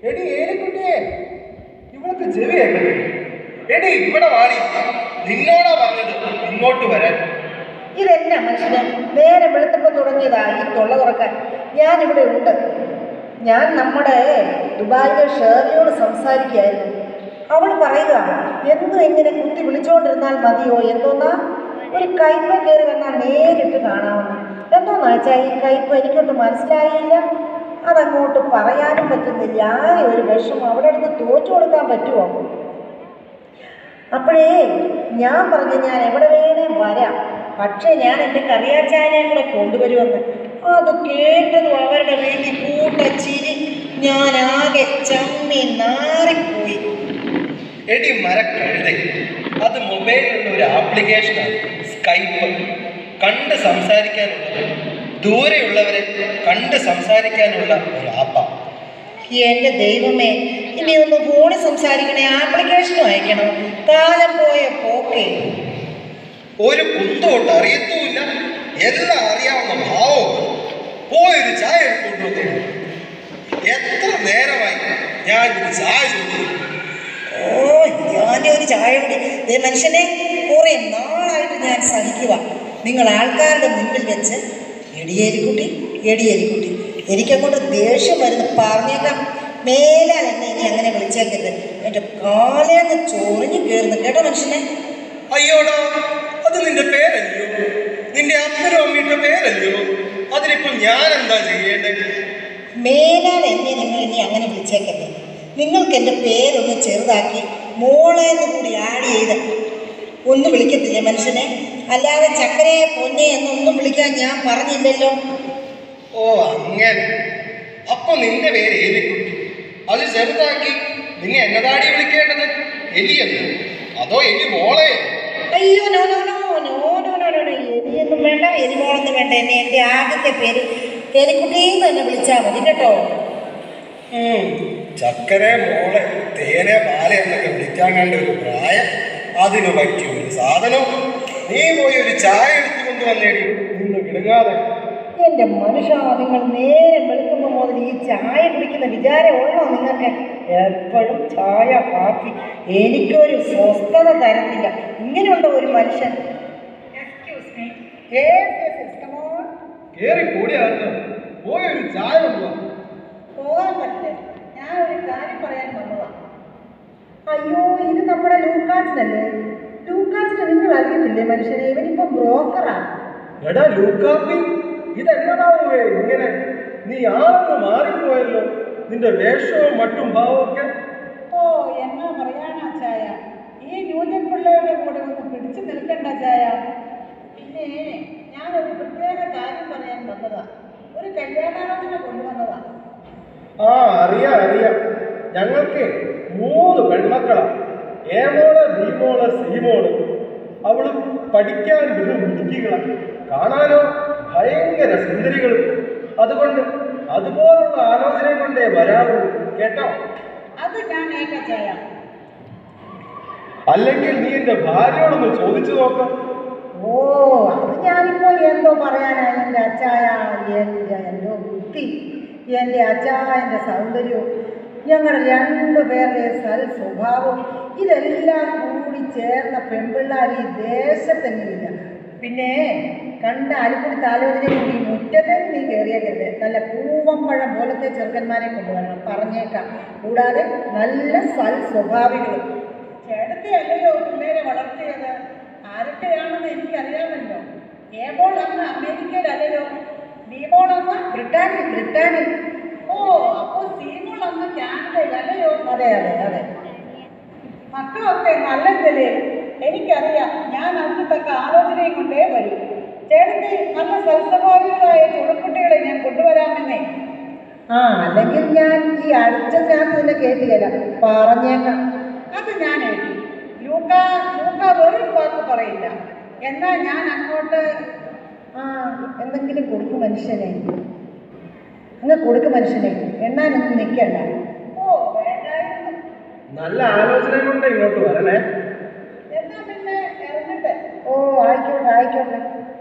എടി ഏലിക്കുട്ടിയെ ഇവൾക്ക് ചെവി കേൾക്കട്ടെ എടി ഇവിടെ വാടി നിന്നോടാ പറഞ്ഞത് ഇങ്ങോട്ട് വരാൻ ഇതെന്നാ മനുഷ്യന് നേരെ വെളുത്തപ്പോൾ തുടങ്ങിയതാ ഈ തൊള്ള തുറക്കാൻ ഞാൻ ഇവിടെ ഉണ്ട് ഞാൻ നമ്മുടെ ദുബായിലെ ഷേറിയോട് സംസാരിക്കുകയായിരുന്നു അവൾ പറയുക എന്നും ഇങ്ങനെ കുത്തി വിളിച്ചുകൊണ്ടിരുന്നാൽ മതിയോ എന്തോന്നാ ഒരു കയ്പ കയറി വന്നാൽ നേരിട്ട് കാണാമെന്ന് എന്തോന്നാ വെച്ചാൽ ഈ കയ്പ എനിക്കൊട്ട് മനസ്സിലായില്ല അതങ്ങോട്ട് പറയാനും പറ്റുന്നില്ല ആകെ ഒരു വിഷമം അവിടെ അടുത്ത് തോറ്റു കൊടുക്കാൻ പറ്റുമോ അപ്പോഴേ ഞാൻ പറഞ്ഞു ഞാൻ എവിടെ വേണേ വരാം പക്ഷേ ഞാൻ എൻ്റെ കറിയാച്ചാനെ കൂടെ കൊണ്ടുവരുമെന്ന് അത് കേട്ടതും അവരുടെ വീട്ടിൽ കൂട്ട ചിരി ഞാൻ ആകെ ചമ്മി നാറിപ്പോയി എടി മരക്കഴുതേ അത് മൊബൈലിലുള്ള ഒരു ആപ്ലിക്കേഷനാണ് സ്കൈപ്പ് കണ്ട് സംസാരിക്കാനുള്ളത് ദൂരെയുള്ളവരെ കണ്ട് സംസാരിക്കാനുള്ള ഒരു ആപ്പാണ് എൻ്റെ ദൈവമേ ഇനി ഒന്ന് ഫോണിൽ സംസാരിക്കണേ ആപ്ലിക്കേഷനും അയക്കണം കാലം പോയ പോക്കേ ഒരു കുന്തോട്ട് അറിയത്തുമില്ല എല്ലാം അറിയാവുന്ന ഭാവവും പോയൊരു ചായ എടുത്തുകൊണ്ട് വന്നു എത്ര നേരമായി ഞാൻ ഒരു ചായ ചോദിക്കുന്നു ഓ ഞാൻ ഒരു ചായ കുടി ദേ മനുഷ്യനെ കുറെ നാളായിട്ട് ഞാൻ സഹിക്കുക നിങ്ങൾ ആൾക്കാരുടെ മുന്നിൽ വെച്ച് എടിയേരിക്കുട്ടി എടിയേരിക്കുട്ടി എനിക്കങ്ങോട്ട് ദേഷ്യം വരുന്നു പറഞ്ഞേക്കാം മേലാൽ എന്നെ ഇനി അങ്ങനെ വിളിച്ചേക്കരുത് എൻ്റെ കാലേന്ന് ചൊറിഞ്ഞു കയറുന്നു കേട്ടോ മനുഷ്യനെ അയ്യോടാ അത് നിന്റെ പേരല്ലയോ നിന്റെ അപ്പനും അമ്മയുടെ പേരല്ലയോ അതിനിപ്പോൾ ഞാൻ എന്താ ചെയ്യേണ്ടത് മേലാൽ എന്നെ നിങ്ങൾ ഇനി അങ്ങനെ വിളിച്ചേക്കരുത് നിങ്ങൾക്ക് എൻ്റെ പേരൊന്ന് ചെറുതാക്കി മോളെ എന്ന് കൂടി ആഡ് ചെയ്ത് ഒന്ന് വിളിക്കത്തില്ലേ മനുഷ്യനെ അല്ലാതെ ചക്കരയെ പൊന്നെ എന്നൊന്നും വിളിക്കാൻ ഞാൻ പറഞ്ഞില്ലല്ലോ ഓ അങ്ങനെ അപ്പൊ നിന്റെ പേര് ഏലിക്കുട്ടി അത് ചെറുതാക്കി നിന്നെ എന്നതാടി വിളിക്കേണ്ടത് എലിയെന്ന് അതോ എലി മോളെ അയ്യോ no no no no no no no എലിയൊന്നും വേണ്ട എലിമോളൊന്നും വേണ്ട എന്നെ എൻ്റെ ആദ്യത്തെ പേര് എലിക്കുട്ടിന്ന് തന്നെ വിളിച്ചാൽ മതി കേട്ടോ ഉം, ചക്കര മോളെ തേനെ പാല എന്നൊക്കെ വിളിക്കാൻ കണ്ട ഒരു പ്രായം അതിന് പറ്റിയ ഒരു സാധനം നീ പോയി ഒരു ചായ എടുത്തുകൊണ്ട് വന്നേടി നിന്ന് വിടുങ്ങാതെ എൻ്റെ മനുഷ്യ നിങ്ങൾ നേരെ വെളുക്കുമ്പോൾ മുതൽ ഈ ചായ കുടിക്കുന്ന വിചാരം ഉള്ളോ നിങ്ങൾക്ക് എപ്പോഴും ചായ കാപ്പി എനിക്കൊരു സ്വസ്ഥത തരത്തില്ല ഇങ്ങനെയുണ്ടോ ഒരു മനുഷ്യൻ Yes, yes, yes, come on. കേറി കൂടിയാകത്ത് പോയി ഒരു ചായ കൊണ്ടുവാ പോകാൻ പറ്റില്ല ഞാൻ ഒരു കാര്യം പറയാൻ വന്നതാ അയ്യോ ഇത് നമ്മുടെ ലൂക്കാച്ചിനല്ലേ ലൂക്കാച്ചിനെ നിങ്ങൾ അറിയത്തില്ലേ മനുഷ്യനെ ഇവനിപ്പോ ബ്രോക്കറാ എടാ ലൂക്കാപ്പി ഇതെന്നതാവേ ഇങ്ങനെ നീ ആളൊന്ന് മാറിപ്പോയല്ലോ നിന്റെ വേഷവും മറ്റും ഭാവവും ഒക്കെ ഓ എന്നാ പറയാനാ ചായ ഈ ന്യൂജൻ പിള്ളേരുടെ കൂടെ ഒന്ന് പിടിച്ചു നിൽക്കണ്ട ചായ പിന്നെ ഞാനൊരു പ്രത്യേക കാര്യം പറയാൻ വന്നതാ ഒരു കല്യാണാലോചന കൊണ്ടുവന്നതാ ആ അറിയാം അറിയാം ഞങ്ങൾക്ക് മൂന്ന് പെൺമക്കളാ ഏമോള് ബീമോള് സീമോള് അവള് പഠിക്കാൻ വെറും മിടുക്കികളാണ് കാണാനോ ഭയങ്കര സുന്ദരികളും അതുകൊണ്ട് അതുപോലുള്ള ആലോചന കൊണ്ടേ വരാറുള്ളൂ കേട്ടോ അത് ഞാൻ ഏക ചായ അല്ലെങ്കിൽ നീ എന്റെ ഭാര്യയോടൊന്ന് ചോദിച്ചു നോക്കാം ഓ അത് ഞാനിപ്പോ എന്തോ പറയാനാ എൻ്റെ അച്ചായ എൻ്റെ എന്തോ ബുദ്ധി എൻ്റെ അച്ചായൻ്റെ സൗന്ദര്യവും ഞങ്ങളുടെ രണ്ടു പേരുടെ സൽ സ്വഭാവം ഇതെല്ലാം കൂടി ചേർന്ന പെൺപിള്ളാർ ഈ ദേശത്തെങ്ങില്ല പിന്നെ കണ്ട അലിക്കുടി ആലോചന കൊണ്ട് ഈ മുറ്റത്തേക്ക് നീ കയറിയേക്കരുത് നല്ല പൂവമ്പഴം പോലത്തെ ചെറുക്കന്മാരെ കൊണ്ടുവരണം പറഞ്ഞേക്കാം കൂടാതെ നല്ല സൽ സ്വഭാവികളും ചേട്ടത്തെ അല്ലല്ലോ പിള്ളേരെ വളർത്തിയത് ആരൊക്കെയാണെന്ന് എനിക്കറിയാമല്ലോ ഏബോൾ അന്ന് അമേരിക്കയിലല്ലല്ലോ ബീബോൾ അന്ന് ബ്രിട്ടാനിൽ ബ്രിട്ടാനിൽ ഓ അപ്പോൾ സീമോൾ അന്ന് കാനഡയിലല്ലയോ അതെ അതെ അതെ മക്കളൊക്കെ നല്ല നിലയിൽ എനിക്കറിയാം ഞാൻ അതിന് തക്ക ആലോചനയും കൊണ്ടേ വരൂ ചേട്ടത്തി നല്ല സൽസ്വഭാവികളായ ചുണക്കുട്ടികളെ ഞാൻ കൊണ്ടുവരാമെന്നേ ആ അല്ലെങ്കിൽ ഞാൻ ഈ അടുത്തതിനകത്ത് നിന്നെ കേട്ടില്ല പറഞ്ഞേക്കാം അത് ഞാൻ എഴുതി ലൂക്ക ലൂക്ക ഒരു വാക്ക് പറയില്ല എന്നാൽ ഞാൻ അങ്ങോട്ട് ആ എന്തെങ്കിലും കൊടുക്കും മനുഷ്യനെ അങ്ങ് കൊടുക്കും മനുഷ്യനെ എണ്ണാനൊന്നും നിൽക്കണ്ട ഓ വേണ്ടായിരുന്നു നല്ല ആലോചന കൊണ്ട് ഇങ്ങോട്ട് വരണേ എന്നാ പിന്നെ ഇറങ്ങട്ടെ ഓ ആയിക്കോട്ടെ ആയിക്കോട്ടെ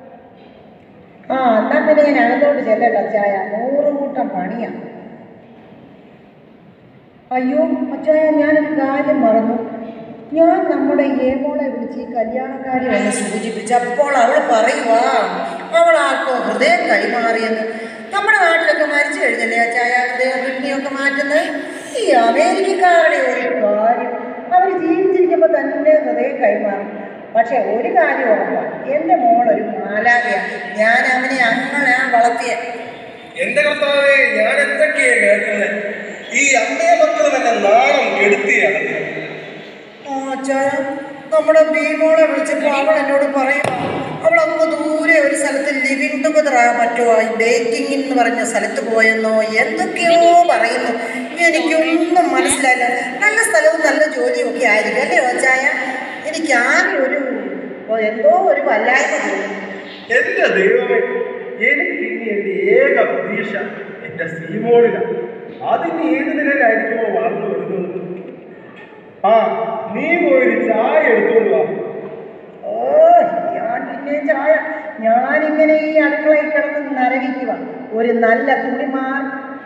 ആ എന്നാ പിന്നെ ഞാൻ അകത്തോട്ട് ചെല്ലട്ടെ ചായ നൂറ് കൂട്ടം പണിയാ അയ്യോ അച്ചായ ഞാനൊരു കാര്യം മറന്നു ഞാൻ നമ്മുടെ ഏമോളെ വിളിച്ച് ഈ കല്യാണക്കാരി വന്ന് സൂചിപ്പിച്ചപ്പോൾ അവൾ പറയുവാ അവൾ ആർക്കോ ഹൃദയം കൈമാറിയെന്ന് നമ്മുടെ നാട്ടിലൊക്കെ മരിച്ചു കഴിഞ്ഞല്ലേ അച്ചായ ഹൃദയം കിഡ്നിയൊക്കെ മാറ്റുന്നത് ഈ അമേരിക്കക്കാരുടെ ഒരു കാര്യം അവർ ജീവിച്ചിരിക്കുമ്പോൾ തന്നെ ഹൃദയം കൈമാറും പക്ഷെ ഒരു കാര്യം ഉറപ്പാണ് എൻ്റെ മോളൊരു മാലാകയാണ് ഞാൻ അവനെ അങ്ങനെ വളർത്തിയ എന്റെ കർത്താവേ ഞാൻ എന്തൊക്കെയാ കേൾക്കുന്നത് ഈ അമ്മയെ മക്കളും എന്നെ നാണം കെടുത്തിയാണ് ആ, അച്ചായ നമ്മുടെ ഭീമോളെ വിളിച്ചപ്പോൾ അവൾ എന്നോട് പറയുക അവൾ അങ്ങ് ദൂരെ ഒരു സ്ഥലത്ത് ലിവിങ് ടുഗദർ പറ്റുമോ ഡേറ്റിംഗ് എന്ന് പറഞ്ഞ സ്ഥലത്ത് പോയെന്നോ എന്തൊക്കെയോ പറയുന്നു എനിക്കൊന്നും മനസ്സിലായില്ല നല്ല സ്ഥലവും നല്ല ജോലിയും ഒക്കെ ആയിരിക്കും അല്ലേ അച്ചായ എനിക്ക് ആകെ ഒരു എന്തോ ഒരു വല്ലായ്മ തോന്നുന്നു എന്റെ ദൈവമേ എനിക്ക് ഇനി എന്റെ ഏക പ്രതീക്ഷ എന്റെ സീമോളിലാണ് അതിന് ഏത് നിലയിലായിരിക്കുമോ വളർന്നു വരുന്നത് ആ നീ പോയൊരു ചായ എടുത്തോണ്ട് വാ ഓ ഞാൻ പിന്നെ ചായ ഞാനിങ്ങനെ ഈ അടുക്കളയിൽ കിടന്ന് നരകിക്കുക ഒരു നല്ല തുണിമാർ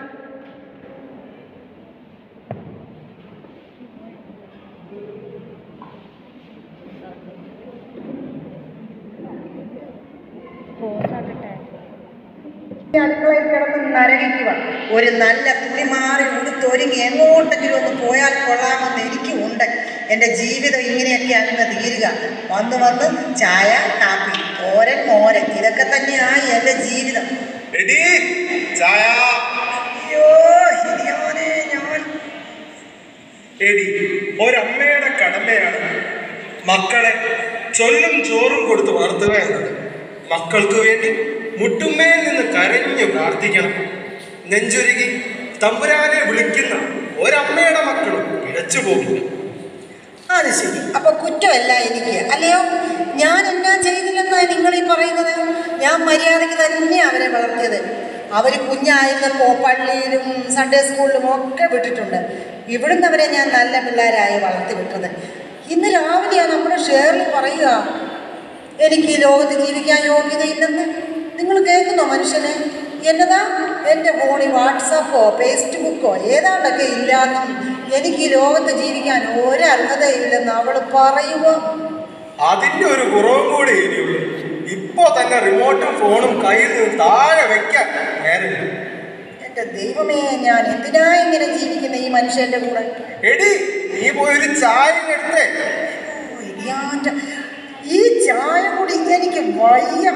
ഈ അടുക്കളയിൽ കിടന്ന് നരകിക്കുക ഒരു നല്ല തുണി മാറി ഉടുത്തൊരുങ്ങി എങ്ങോട്ടെങ്കിലും ഒന്ന് പോയാൽ കൊള്ളാമെന്ന് എനിക്കുമുണ്ട് എൻ്റെ ജീവിതം ഇങ്ങനെയൊക്കെ അങ്ങ് തീരുക വന്ന് വന്ന് ചായ കാപ്പി ഓരൻ മോരൻ ഇതൊക്കെ തന്നെയായി എൻ്റെ ജീവിതം എടീ ചായ അയ്യോ ഇനിയോനെ ഞാൻ എടി ഒരമ്മയുടെ കടമയാണ് മക്കളെ ചൊല്ലും ചോറും കൊടുത്ത് വളർത്തുക എന്നത് മക്കൾക്ക് വേണ്ടി മുട്ടുമ്മയിൽ നിന്ന് കരഞ്ഞു പ്രാർത്ഥിക്കണം നെഞ്ചുരുകി തമ്പുരാനെ വിളിക്കുന്ന ഒരമ്മയുടെ മക്കളും പിഴച്ചു പോകില്ല അത് ശരി അപ്പൊ കുറ്റമല്ല എനിക്ക് അല്ലയോ ഞാൻ എന്നാ ചെയ്തില്ലെന്നാണ് നിങ്ങൾ ഈ പറയുന്നത് ഞാൻ മര്യാദയ്ക്ക് തന്നെ അവരെ വളർത്തിയത് അവർ കുഞ്ഞായിരുന്നപ്പോൾ പള്ളിയിലും സൺഡേ സ്കൂളിലും ഒക്കെ വിട്ടിട്ടുണ്ട് ഇവിടുന്ന് അവരെ ഞാൻ നല്ല പിള്ളേരായി വളർത്തി വിട്ടത് ഇന്ന് രാവിലെയാണ് നമ്മുടെ ഷെയറിൽ പറയുക എനിക്ക് ഈ ലോകത്ത് ജീവിക്കാൻ യോഗ്യതയില്ലെന്ന് നിങ്ങൾ കേൾക്കുന്നോ മനുഷ്യനെ എന്നതാ എൻ്റെ ഫോണിൽ വാട്സാപ്പോ ഫേസ്ബുക്കോ ഏതാണ്ടൊക്കെ ഇല്ലാന്നും എനിക്ക് ഈ ലോകത്ത് ജീവിക്കാൻ ഒരർഹതയില്ലെന്ന് അവൾ പറയുമോ അതിന്റെ ഒരു കുറവും കൂടി ഇനിയുള്ളൂ ഇപ്പോ തന്നെ റിമോട്ടും ഫോണും കയ്യിൽ നിന്ന് താഴെ വെക്കാൻ നേരമില്ല എൻ്റെ ദൈവമേ ഞാൻ എന്തിനാ ഇങ്ങനെ ജീവിക്കുന്ന ഈ മനുഷ്യൻ്റെ കൂടെ എടി നീ പോയൊരു ചായ എടുത്തേ ഓ, ഇനിയാൻ്റെ ഈ ചായ കൂടി എനിക്ക് വയ്യ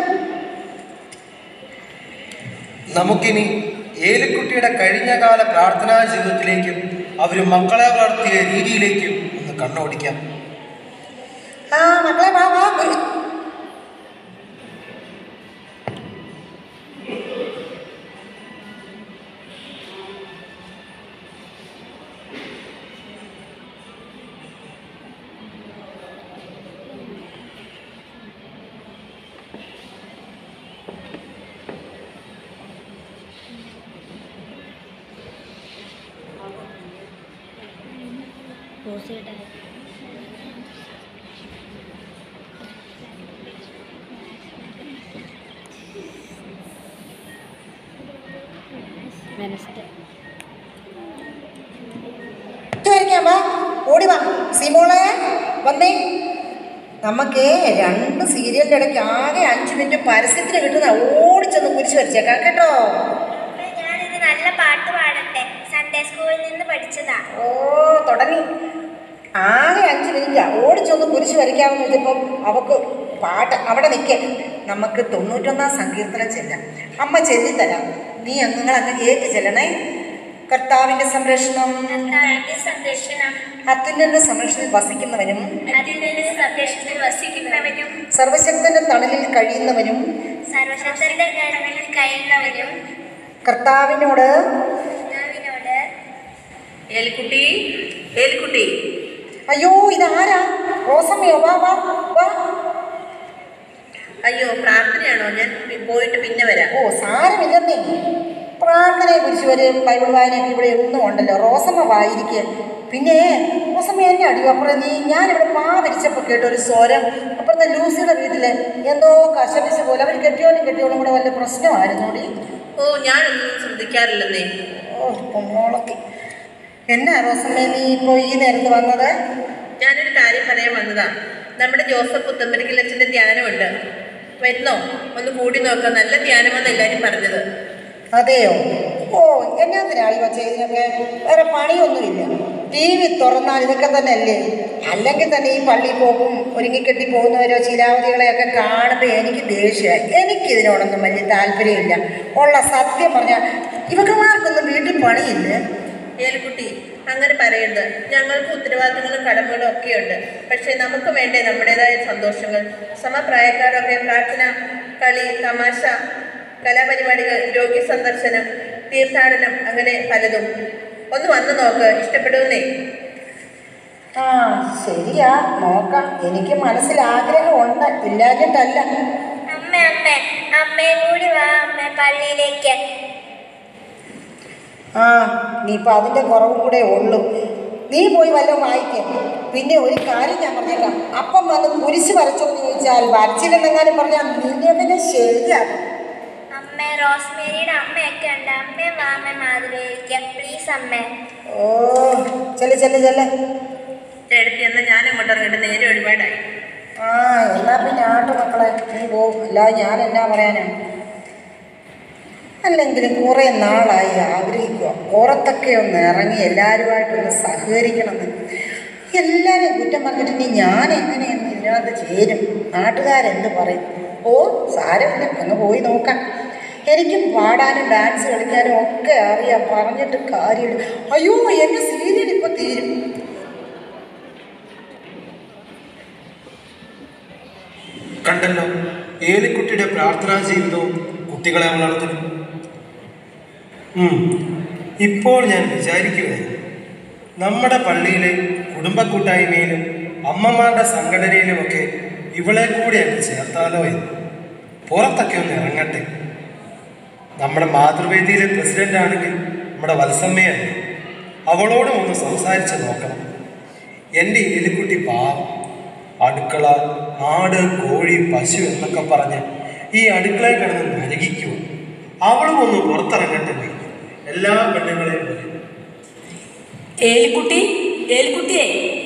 നമുക്കിനി ഏലിക്കുട്ടിയുടെ കഴിഞ്ഞകാല പ്രാർത്ഥനാ ജീവിതത്തിലേക്കും അവർ മക്കളെ വളർത്തിയ രീതിയിലേക്കും ഒന്ന് കണ്ണോടിക്കാം ആ മക്കളെ വാ വാ ഒരു- വെനസ്ഡേ ഇട്ട് വരയ്ക്കാം വാ ഓടി വാ സിമോളെ വന്നേ നമുക്ക് രണ്ട് സീരിയലിൻ്റെ ഇടയ്ക്ക് ആകെ അഞ്ച് മിനിറ്റ് പരസ്യത്തിന് കിട്ടുന്ന ഓടിച്ചൊന്ന് കുരിശ് വരച്ചേക്കാം കേട്ടോ ഞാനിത് നല്ല പാട്ട് പാടട്ടെ സൺഡേ സ്കൂളിൽ നിന്ന് പഠിച്ചതാ ഓ തുടങ്ങി ആകെ അഞ്ച് മിനിറ്റാ ഓടിച്ചൊന്ന് കുരിശ് വരയ്ക്കാമെന്ന് വെച്ചപ്പം അവക്ക് പാട്ട് അവിടെ നിൽക്കെ നമുക്ക് തൊണ്ണൂറ്റൊന്നാം സങ്കീർത്തനം ചെല്ലാം അമ്മ ചെല്ലിത്തരാം നീ നിങ്ങൾ അങ്ങ് ഏറ്റ് ചെല്ലണേ കർത്താവിൻ്റെ സംരക്ഷണം കർത്താവിന്റെ സംരക്ഷണം അത്യുന്നന്റെ സംരക്ഷണത്തിൽ വസിക്കുന്നവനും അതിന്റെ സംരക്ഷണത്തിൽ വസിക്കുന്നവനും സർവശക്തന്റെ തണലിൽ കഴിയുന്നവനും സർവശക്തന്റെ കരങ്ങളിൽ കഴിയുന്നവനും കർത്താവിനോട് കർത്താവിനോട് ഏലിക്കുട്ടി ഏലിക്കുട്ടി അയ്യോ ഇതാരാ റോസമ്മയോ വാ വാ വാ അയ്യോ പ്രാർത്ഥനയാണോ ഞാൻ പി- പോയിട്ട് പിന്നെ വരാം ഓ സാരമില്ലെന്നേ പ്രാർത്ഥനയെ കുറിച്ച് ഒരു ബൈബിൾ വായനയൊക്കെ ഇവിടെ ഒന്നും ഉണ്ടല്ലോ റോസമ്മ വായിരിക്കുക പിന്നെ റോസമ്മ എന്നെ അടിയോ അപ്പുറം നീ ഞാനിവിടെ പാ വിരിച്ചപ്പോൾ കേട്ട ഒരു സ്വരം അപ്പുറത്തെ ലൂസിയുടെ വീട്ടിൽ എന്തോ കശപിശ പോലെ അവർ കെട്ടിയോനും കെട്ടിയോനും കൂടെ വല്ല പ്രശ്നമായിരുന്നോടി ഓ ഞാനൊന്നും ശ്രദ്ധിക്കാറില്ലെന്നേ ഓ പൊങ്ങോളത്തി എന്നാ റോസമ്മേ നീ ഇപ്പോൾ ഈ നേരത്ത് വന്നത് ഞാനൊരു കാര്യം പറയാൻ വന്നതാ നമ്മുടെ ജോസഫ് പുത്തമ്പരിക്കൽ അച്ഛൻ്റെ ധ്യാനമുണ്ട് വരുന്നോ ഒന്ന് കൂടി നോക്കാം നല്ല ധ്യാനമെന്ന് എല്ലാവരും പറഞ്ഞത് അതെയോ ഓ എന്നാത്തിനാളി വച്ച ഇതിനൊക്കെ വേറെ പണിയൊന്നുമില്ല ടി വി തുറന്നാൽ ഇതൊക്കെ തന്നെ അല്ലേ അല്ലെങ്കിൽ തന്നെ ഈ പള്ളി പോകും ഒരുങ്ങിക്കെട്ടി പോകുന്നവരോ ശിലാവതികളെയൊക്കെ കാണുമ്പോൾ എനിക്ക് ദേഷ്യമായി എനിക്കിതിനോടൊന്നും വലിയ താല്പര്യമില്ല ഉള്ള സത്യം പറഞ്ഞാൽ ഇവക്കന്മാർക്കൊന്നും വീട്ടിൽ പണിയില്ലേ ഏലിക്കുട്ടി അങ്ങനെ പറയരുത് ഞങ്ങൾക്ക് ഉത്തരവാദിത്തങ്ങളും കടമകളും ഒക്കെയുണ്ട് പക്ഷേ നമുക്ക് വേണ്ടേ നമ്മുടേതായ സന്തോഷങ്ങൾ സമപ്രായക്കാരൊക്കെ പ്രാർത്ഥന കളി തമാശ കലാപരിപാടികൾ രോഗി സന്ദർശനം തീർത്ഥാടനം അങ്ങനെ പലതും ഒന്ന് വന്നു നോക്ക് ഇഷ്ടപ്പെടുന്നേ ആ ശരിയാ നോക്കാം എനിക്ക് മനസ്സിൽ ആഗ്രഹമുണ്ട് ഇല്ലാഞ്ഞിട്ടല്ല അമ്മ അമ്മ അമ്മയും കൂടി വാ അമ്മ പള്ളിയിലേക്ക് ആ നീയിപ്പോൾ അതിൻ്റെ കുറവും കൂടെ ഉള്ളൂ നീ പോയി വല്ലതും വായിക്കേ പിന്നെ ഒരു കാര്യം ഞാൻ പറഞ്ഞേക്കാം അപ്പം വന്ന് കുരിശ് വരച്ചോന്ന് ചോദിച്ചാൽ വരച്ചില്ലെന്നെങ്ങാനും പറഞ്ഞാൽ നിന്നെ പിന്നെ ശരിയാക്കും അമ്മ റോസ്മേരിയുടെ അമ്മയൊക്കെ ഉണ്ട് അമ്മയും വാ അമ്മ മാതൃകയ്ക്ക് പ്ലീസ് അമ്മ ഓ ചെല്ല് ചെല്ല് ചെല്ല് എടുത്തി എന്നാൽ ഞാൻ അങ്ങോട്ട് ഇറങ്ങിയിട്ട് നേരെ ഒരുപാടായി ആ എന്നാ പിന്നെ ആട്ട് മക്കളെ നീ പോവും അല്ലാതെ ഞാൻ എന്നാ പറയാനാണ് അല്ലെങ്കിലും കുറേ നാളായി ആഗ്രഹിക്കുക പുറത്തൊക്കെ ഒന്ന് ഇറങ്ങി എല്ലാവരുമായിട്ടൊന്ന് സഹകരിക്കണമെന്ന് എല്ലാവരെയും കുറ്റം പറഞ്ഞിട്ട് ഇനി ഞാൻ എങ്ങനെയെന്ന് ഇതിനകത്ത് ചേരും നാട്ടുകാരെന്ത് പറയും ഓ സാരമില്ല ഒന്ന് പോയി നോക്കാം എനിക്കും പാടാനും ഡാൻസ് കളിക്കാനും ഒക്കെ അറിയാം പറഞ്ഞിട്ട് കാര്യമില്ല അയ്യോ എൻ്റെ സീരിയൽ ഇപ്പോൾ തീരും കണ്ടല്ലോ ഏലിക്കുട്ടിയുടെ പ്രാർത്ഥനാ ജീവിതവും കുട്ടികളെ വളർത്തലും ഉം. ഇപ്പോൾ ഞാൻ വിചാരിക്കുകയാണ് നമ്മുടെ പള്ളിയിലെ കുടുംബ കൂട്ടായ്മയിലും അമ്മമാരുടെ സംഘടനയിലുമൊക്കെ ഇവളെ കൂടി അങ്ങ് ചേർത്താലോ എന്ന് പുറത്തൊക്കെ ഒന്ന് ഇറങ്ങട്ടെ നമ്മുടെ മാതൃവേദിയിലെ പ്രസിഡന്റ് ആണെങ്കിൽ നമ്മുടെ വത്സമ്മയല്ലേ അവളോടും ഒന്ന് സംസാരിച്ച് നോക്കണം എൻ്റെ ഏലിക്കുട്ടി പാവം അടുക്കള ആട് കോഴി പശു എന്നൊക്കെ പറഞ്ഞ് ഈ അടുക്കളയിൽ കിടന്ന് നരകിക്കുക അവളും ഒന്ന് പുറത്തിറങ്ങട്ടെ നീ. എല്ലാ പെണ്ണുങ്ങളെയും പോലെ ഏലിക്കുട്ടി ഏലിക്കുട്ടിയെ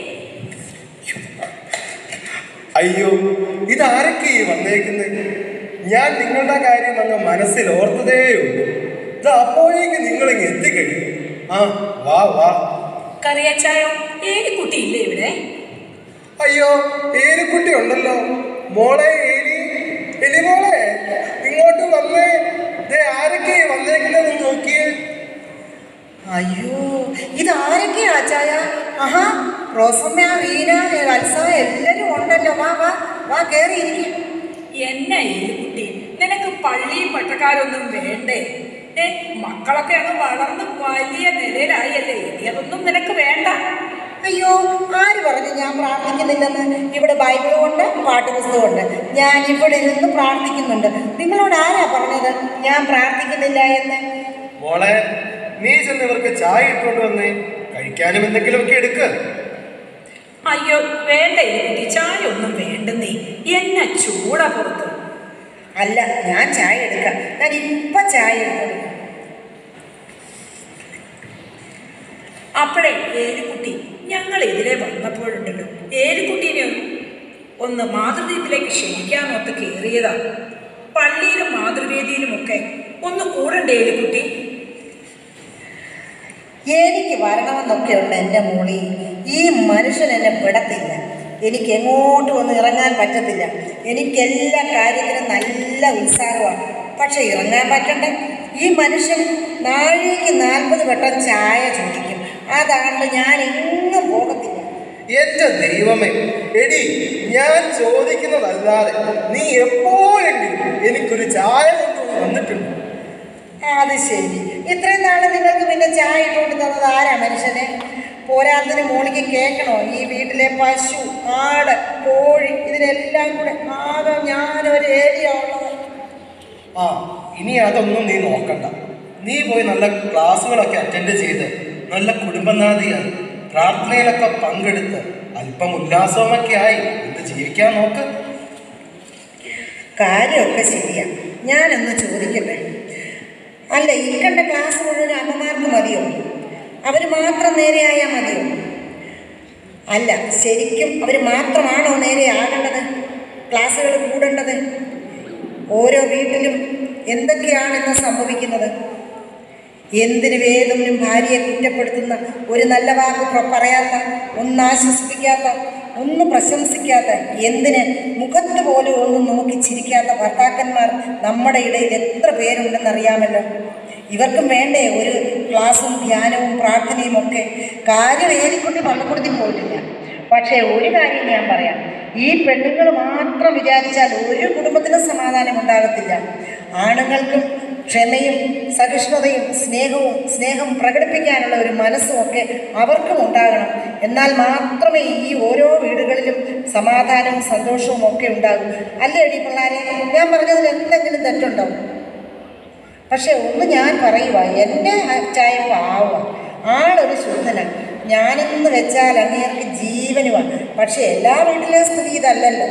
അയ്യോ ഇതാരൊക്കെ ഈ വന്നേക്കുന്നത് ഞാൻ നിങ്ങളുടെ കാര്യം അങ്ങ് മനസ്സിൽ ഓർത്തതേയുള്ളൂ ഇത് അപ്പോഴേക്ക് നിങ്ങളിങ്ങ് എത്തിക്കഴിഞ്ഞു ആ വാ വാ കറിയച്ചായോ ഏലിക്കുട്ടി ഇല്ലേ ഇവിടെ അയ്യോ ഏലിക്കുട്ടി ഉണ്ടല്ലോ മോളെ ഏലി എലി മോളെ ഇങ്ങോട്ട് വന്നേ ദേ ആരൊക്കെ വന്നേക്കുന്നതെന്ന് നോക്കിയേ അയ്യോ ഇതാരൊക്കെയാ അച്ചായ ആഹാ റോസമ്മ റീന വത്സ എല്ലാരും ഉണ്ടല്ലോ വാ വാ വാ കേറി ഇരിക്കും എന്നാ ഏലിക്കുട്ടി നിനക്ക് പള്ളിയും പട്ടക്കാരൊന്നും വേണ്ടേ ഏ മക്കളൊക്കെ അങ്ങ് വളർന്ന് വലിയ നിലയിലായല്ലേ ഇനി അതൊന്നും നിനക്ക് വേണ്ട അയ്യോ ആര് പറഞ്ഞു ഞാൻ പ്രാർത്ഥിക്കുന്നില്ലെന്ന് ഇവിടെ ബൈബിളുമുണ്ട് പാട്ടുപുസ്തകമുണ്ട് ഞാൻ ഇവിടെ ഇരുന്ന് പ്രാർത്ഥിക്കുന്നുണ്ട് നിങ്ങളോട് ആരാ പറഞ്ഞത് ഞാൻ പ്രാർത്ഥിക്കുന്നില്ല എന്ന് മോളെ നീ ചെന്ന് ഇവർക്ക് ചായ ഇട്ടുകൊണ്ട് വന്നേ കഴിക്കാനും എന്തെങ്കിലുമൊക്കെ എടുക്ക് അയ്യോ വേണ്ട ഏലിക്കുട്ടി ചായ ഒന്നും വേണ്ടെന്നേ എന്നാ ചൂടാ പുറത്ത് അല്ല ഞാൻ ചായ എടുക്കാം ഞാൻ ഇപ്പൊ ചായ എടുക്കാം അപ്പോഴേ ഏലിക്കുട്ടി ഞങ്ങൾ ഇതിലെ വന്നപ്പോഴുണ്ടല്ലോ ഏലിക്കുട്ടീനെ ഒന്ന് മാതൃദ്വീപിലേക്ക് ക്ഷണിക്കാനൊത്ത് കയറിയതാ പള്ളിയിലും മാതൃവേദിയിലുമൊക്കെ ഒന്ന് കൂടണ്ടേ ഏലിക്കുട്ടി എനിക്ക് വരണമെന്നൊക്കെയുണ്ട് എൻ്റെ മോളി ഈ മനുഷ്യൻ എന്നെ വിടത്തില്ല എനിക്ക് എങ്ങോട്ടും ഒന്നും ഇറങ്ങാൻ പറ്റത്തില്ല എനിക്ക് എല്ലാ കാര്യത്തിനും നല്ല ഉത്സാഹമാണ് പക്ഷെ ഇറങ്ങാൻ പറ്റണ്ടേ ഈ മനുഷ്യൻ നാഴിക്ക് നാൽപ്പത് വട്ടം ചായ ചോദിക്കും അതാണ്ട് ഞാൻ എങ്ങും പോകത്തില്ല എന്റെ ദൈവമേ എടി ഞാൻ ചോദിക്കുന്നതല്ലാതെ നീ എപ്പോഴെങ്കിലും എനിക്കൊരു ചായ കൊണ്ടുവന്ന് വന്നിട്ടുണ്ട് അത് ശരി ഇത്രയും നാൾ നിങ്ങൾക്ക് പിന്നെ ചായ ഇട്ടുകൊണ്ട് തന്നത് ആരാ മനുഷ്യനെ പോരാത്തിന് മോളിക്ക് കേൾക്കണോ ഈ വീട്ടിലെ പശു ആട് കോഴി ഇതിനെല്ലാം കൂടെ ആകെ ഞാനൊരു ഏരിയ ഉള്ളത് ആ ഇനി അതൊന്നും നീ നോക്കണ്ട നീ പോയി നല്ല ക്ലാസ്സുകളൊക്കെ അറ്റൻഡ് ചെയ്ത് നല്ല കുടുംബനാഥിയായി പ്രാർത്ഥനയിലൊക്കെ പങ്കെടുത്ത് അല്പം ഉല്ലാസവുമൊക്കെ ആയി ഇത് ജീവിക്കാൻ നോക്ക് കാര്യമൊക്കെ ശരിയാ ഞാനൊന്ന് ചോദിക്കട്ടെ അല്ല ഈ കണ്ട ക്ലാസ് മുഴുവൻ അമ്മമാർക്ക് മതിയോ അവർ മാത്രം നേരെയായാൽ മതിയോ അല്ല ശരിക്കും അവർ മാത്രമാണോ നേരെയാകേണ്ടത് ക്ലാസ്സുകൾ കൂടേണ്ടത് ഓരോ വീട്ടിലും എന്തൊക്കെയാണ് ഇന്ന് സംഭവിക്കുന്നത് എന്തിനു വേദനും ഭാര്യയെ കുറ്റപ്പെടുത്തുന്ന ഒരു നല്ല വാക്ക് പ്ര- പറയാത്ത ഒന്ന് ആശ്വസിപ്പിക്കാത്ത ഒന്ന് പ്രശംസിക്കാത്ത എന്തിന് മുഖത്ത് പോലും ഒന്നും നോക്കി ചിരിക്കാത്ത ഭർത്താക്കന്മാർ നമ്മുടെ ഇടയിൽ എത്ര പേരുണ്ടെന്നറിയാമല്ലോ ഇവർക്കും വേണ്ടേ ഒരു ക്ലാസ്സും ധ്യാനവും പ്രാർത്ഥനയും ഒക്കെ കാര്യം ഏതിക്കൊണ്ട് പള്ളിക്കൂടത്തിൽ പോയിട്ടില്ല പക്ഷേ ഒരു കാര്യം ഞാൻ പറയാം ഈ പെണ്ണുങ്ങൾ മാത്രം വിചാരിച്ചാൽ ഒരു കുടുംബത്തിനും സമാധാനം ഉണ്ടാകത്തില്ല ആണുങ്ങൾക്കും ക്ഷമയും സഹിഷ്ണുതയും സ്നേഹവും സ്നേഹം പ്രകടിപ്പിക്കാനുള്ള ഒരു മനസ്സും ഒക്കെ അവർക്കും ഉണ്ടാകണം എന്നാൽ മാത്രമേ ഈ ഓരോ വീടുകളിലും സമാധാനവും സന്തോഷവും ഒക്കെ ഉണ്ടാകൂ അല്ലേ എടി പിള്ളാരെ ഞാൻ പറഞ്ഞതിൽ എന്തെങ്കിലും തെറ്റുണ്ടോ പക്ഷെ ഒന്ന് ഞാൻ പറയുക എൻ്റെ ചായ പാവ ആളൊരു ശുദ്ധന ഞാനെന്ന് വെച്ചാൽ അങ്ങേർക്ക് ജീവനുമാണ് പക്ഷെ എല്ലാ വീട്ടിലെയും സ്ഥിതി ഇതല്ലല്ലോ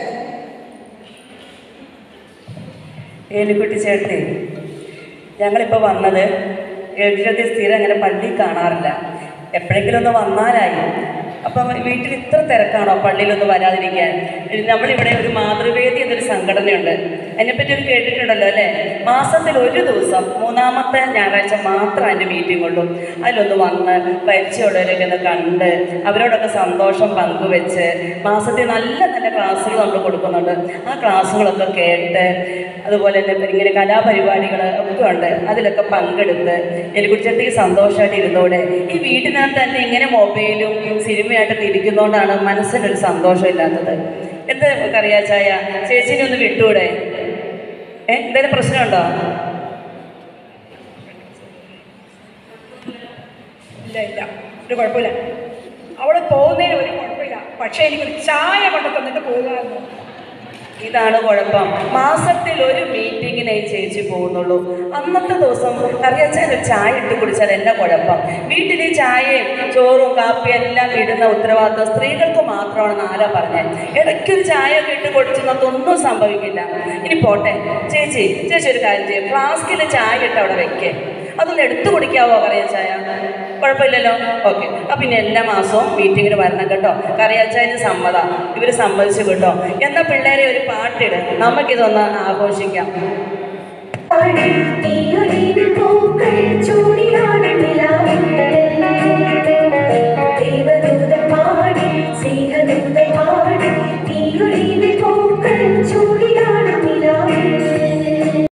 ഏലിക്കുട്ടി ചേട്ടത്തി ഞങ്ങളിപ്പോൾ വന്നത് എഴുതി സ്ഥിരം അങ്ങനെ പള്ളി കാണാറില്ല എപ്പോഴെങ്കിലും ഒന്ന് വന്നാലായി അപ്പം വീട്ടിൽ ഇത്ര തിരക്കാണോ പള്ളിയിലൊന്ന് വരാതിരിക്കാൻ നമ്മളിവിടെ ഒരു മാതൃവേദി എന്നൊരു സംഘടനയുണ്ട് അതിനെപ്പറ്റി ഒരു കേട്ടിട്ടുണ്ടല്ലോ അല്ലേ മാസത്തിൽ ഒരു ദിവസം മൂന്നാമത്തെ ഞായറാഴ്ച മാത്രം അതിൻ്റെ മീറ്റിംഗ് ഉള്ളൂ അതിലൊന്ന് വന്ന് പരിചയമുള്ളവരൊക്കെ ഒന്ന് കണ്ട് അവരോടൊക്കെ സന്തോഷം പങ്കുവെച്ച് മാസത്തിൽ നല്ല നല്ല ക്ലാസ്സുകൾ നമ്മൾ കൊടുക്കുന്നുണ്ട് ആ ക്ലാസ്സുകളൊക്കെ കേട്ട് അതുപോലെ തന്നെ ഇങ്ങനെ കലാപരിപാടികൾ ഒക്കെ ഉണ്ട് അതിലൊക്കെ പങ്കെടുത്ത് എലിക്കുടിച്ചേട്ടിക്ക് സന്തോഷമായിട്ട് ഇരുന്നോടെ ഈ വീട്ടിനകത്ത് തന്നെ ഇങ്ങനെ മൊബൈലും സിനിമയായിട്ട് ഇരിക്കുന്നതുകൊണ്ടാണ് മനസ്സിനൊരു സന്തോഷമില്ലാത്തത് എന്ത് കറിയാച്ചായ ചേച്ചീനെ ഒന്ന് വിട്ടൂടെ ഏ എന്തെങ്കിലും പ്രശ്നമുണ്ടോ ഇല്ല ഇല്ല ഒരു കുഴപ്പമില്ല അവിടെ പോകുന്നതിന് ഒരു കുഴപ്പമില്ല പക്ഷേ എനിക്കൊരു ചായ കൊണ്ട് തന്നിട്ട് പോകുമായിരുന്നു ഇതാണ് കുഴപ്പം മാസത്തിൽ ഒരു മീറ്റിങ്ങിനെ ഈ ചേച്ചി പോകുന്നുള്ളൂ അന്നത്തെ ദിവസം കറിയച്ചാൽ ഒരു ചായ ഇട്ട് കുടിച്ചാൽ എന്നാ കുഴപ്പം വീട്ടിൽ ഈ ചായയും ചോറും കാപ്പിയും എല്ലാം ഇടുന്ന ഉത്തരവാദിത്വം സ്ത്രീകൾക്ക് മാത്രമാണെന്ന് ആരാ പറഞ്ഞത് ഇടയ്ക്കൊരു ചായ ഒക്കെ ഇട്ട് കുടിച്ചെന്നൊന്നും സംഭവിക്കില്ല ഇനി പോട്ടെ ചേച്ചി ചേച്ചി ഒരു കാര്യം ചെയ്യും ഫ്ലാസ്കിൽ ചായ ഇട്ട് അവിടെ വെക്കേ അതൊന്ന് എടുത്തു കുടിക്കാവോ കറിയച്ചായ കുഴപ്പമില്ലല്ലോ ഓക്കെ അപ്പം പിന്നെ എല്ലാ മാസവും മീറ്റിങ്ങിന് വരണം കേട്ടോ കറിയച്ചായന് സമ്മതം ഇവർ സമ്മതിച്ചു കേട്ടോ എന്നാൽ പിള്ളേരെ ഒരു പാട്ടിട് നമുക്കിതൊന്ന് ആഘോഷിക്കാം ഒഴുക്കി